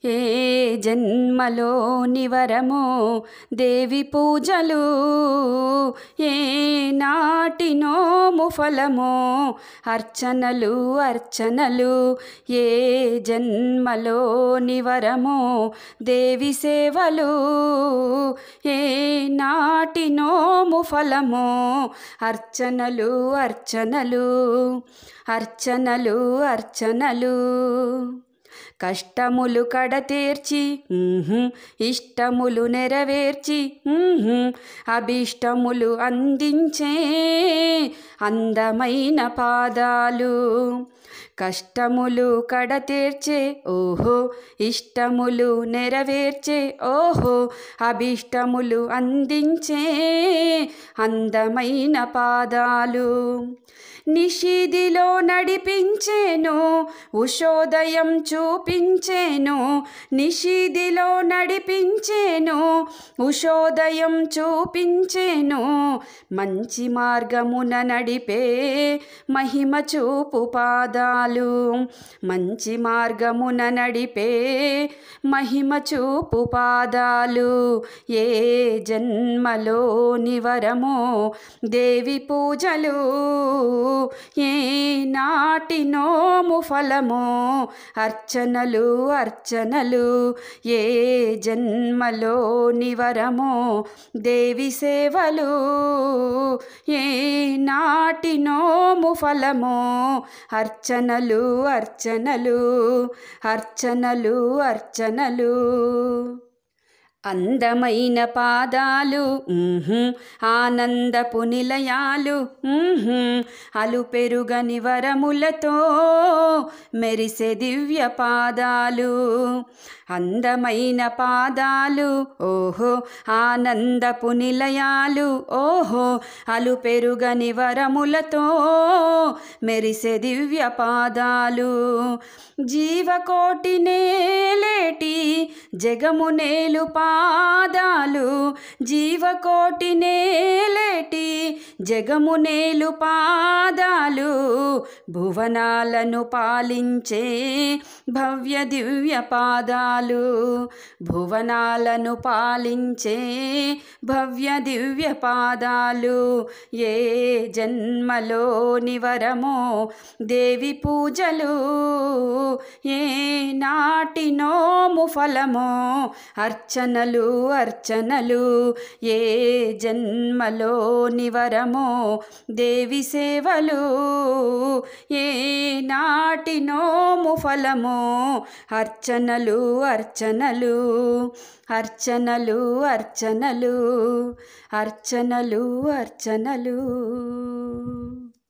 ఏ జన్మలో నివరమో దేవి పూజలు ఏ నాటినోము ఫలమో అర్చనలు అర్చనలు ఏ జన్మలో నివరమో దేవి సేవలు ఏ నాటినోము ఫలమో అర్చనలు అర్చనలు అర్చనలు అర్చనలు కష్టములు కడతీర్చి మ్హూ, ఇష్టములు నెరవేర్చి మ్హూ, అభీష్టములు అందించే అందమైన పాదాలు కష్టములు కడతీర్చే ఓహో ఇష్టములు నెరవేర్చే ఓహో అభీష్టములు అందించే అందమైన పాదాలు నిషిదిలో నడిపించేను ఉషోదయం చూపించేను నిషిదిలో నడిపించేను ఉషోదయం చూపించేను మంచి మార్గమున నడిపే మహిమ చూపు పాదాలు మంచి మార్గమున నడిపే మహిమ చూపు పాదాలు ఏ జన్మలో నివరమో దేవి పూజలు ఏ నాటినోము ఫలమో అర్చనలు అర్చనలు ఏ జన్మలో నివరమో దేవి సేవలు ఏ నాటినోము ఫలమో అర్చనలు అర్చనలు అర్చనలు అర్చనలు అందమైన పాదాలు మ్హూ, ఆనందపు నిలయాలు మ్హూ, అలు పెరుగని వరములతో మెరిసే దివ్య పాదాలు అందమైన పాదాలు ఓహో ఆనందపు నిలయాలు ఓహో అలు పెరుగని వరములతో మెరిసే దివ్య పాదాలు జీవకోటి నేలేటి జగము నేలు పాదాలు జీవకోటి నేలేటి జగము నేలు పాదాలు భువనాలను పాలించే భవ్య దివ్య పాదాలు భువనాలను పాలించే భవ్య దివ్య పాదాలు ఏ జన్మలో నివరమో దేవి పూజలు ఏ నాటినోము ఫలమో అర్చనలు అర్చనలు ఏ జన్మలో నివరమో దేవి సేవలు ఏ నాటినోము ఫలమో అర్చనలు అర్చనలు అర్చనలు అర్చనలు అర్చనలు అర్చనలు